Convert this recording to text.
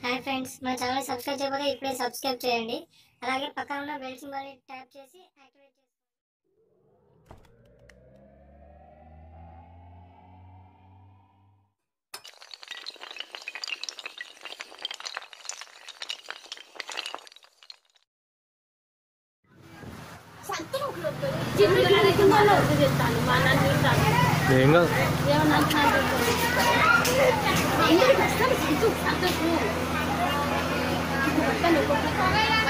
hi friends మన channel subscribe చేయకపోతే ఇప్పుడే సబ్స్క్రైబ్ చేయండి అలాగే పక్కన ఉన్న బెల్ సింబల్ని ట్యాప్ చేసి యాక్టివేట్ చేసుకోండి జీవితంలో చెప్తాను మా నన్ను ఉంటాను ఏం కాదు ఏమన్నా అంటున్నాడు ఎందుకు కష్టం సంతోషం సంతోషం